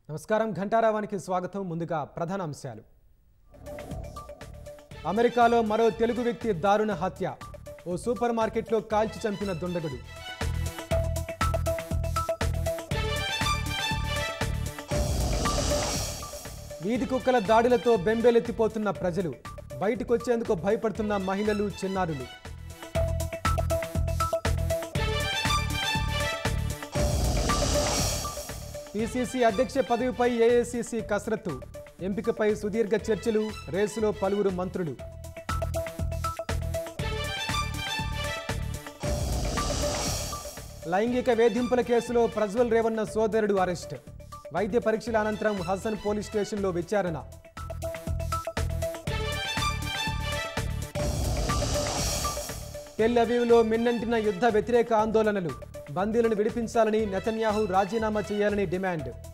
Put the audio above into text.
నమస్కారం ఘంటారావానికి స్వాగతం ముందుగా ప్రధాన అంశాలు అమెరికాలో మరో తెలుగు వ్యక్తి దారుణ హత్య ఓ సూపర్ మార్కెట్లో కాల్చి చంపిన దుండగుడు వీధి కుక్కల దాడులతో బెంబేలెత్తిపోతున్న ప్రజలు బయటకొచ్చేందుకు భయపడుతున్న మహిళలు చిన్నారులు పిసిసి అధ్యక్ష పదవిపై ఏఐసిసి కసరత్తు ఎంపికపై సుదీర్ఘ చర్చలు రేసులో పలువురు మంత్రులు లైంగిక వేధింపుల కేసులో ప్రజ్వల్ రేవన్న సోదరుడు అరెస్ట్ వైద్య పరీక్షల అనంతరం హసన్ పోలీస్ స్టేషన్లో విచారణ టెల్ అవీవ్లో మిన్నంటిన యుద్ధ వ్యతిరేక ఆందోళనలు బందీలను విడిపించాలని నెతన్యాహు రాజీనామా చేయాలని డిమాండ్